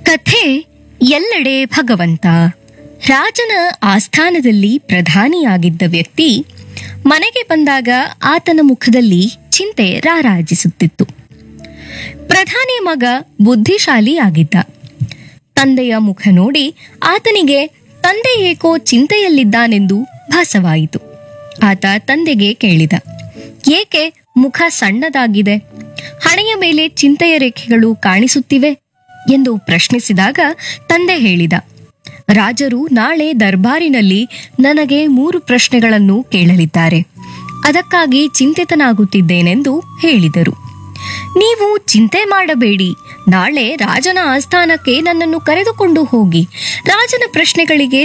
ಕಥೆ ಎಲ್ಲೆಡೆ ಭಗವಂತ ರಾಜನ ಆಸ್ಥಾನದಲ್ಲಿ ಪ್ರಧಾನಿಯಾಗಿದ್ದ ವ್ಯಕ್ತಿ ಮನೆಗೆ ಬಂದಾಗ ಆತನ ಮುಖದಲ್ಲಿ ಚಿಂತೆ ರಾರಾಜಿಸುತ್ತಿತ್ತು ಪ್ರಧಾನಿ ಮಗ ಬುದ್ಧಿಶಾಲಿ ಆಗಿದ್ದ ತಂದೆಯ ಮುಖ ನೋಡಿ ಆತನಿಗೆ ತಂದೆ ಏಕೋ ಚಿಂತೆಯಲ್ಲಿದ್ದಾನೆಂದು ಭಾಸವಾಯಿತು ಆತ ತಂದೆಗೆ ಕೇಳಿದ ಏಕೆ ಮುಖ ಸಣ್ಣದಾಗಿದೆ ಹಣೆಯ ಮೇಲೆ ಚಿಂತೆಯ ರೇಖೆಗಳು ಕಾಣಿಸುತ್ತಿವೆ ಎಂದು ಪ್ರಶ್ನಿಸಿದಾಗ ತಂದೆ ಹೇಳಿದ ರಾಜರು ನಾಳೆ ದರ್ಬಾರಿನಲ್ಲಿ ನನಗೆ ಮೂರು ಪ್ರಶ್ನೆಗಳನ್ನು ಕೇಳಲಿದ್ದಾರೆ ಅದಕ್ಕಾಗಿ ಚಿಂತಿತನಾಗುತ್ತಿದ್ದೇನೆಂದು ಹೇಳಿದರು ನೀವು ಚಿಂತೆ ಮಾಡಬೇಡಿ ನಾಳೆ ರಾಜನ ಆಸ್ಥಾನಕ್ಕೆ ನನ್ನನ್ನು ಕರೆದುಕೊಂಡು ಹೋಗಿ ರಾಜನ ಪ್ರಶ್ನೆಗಳಿಗೆ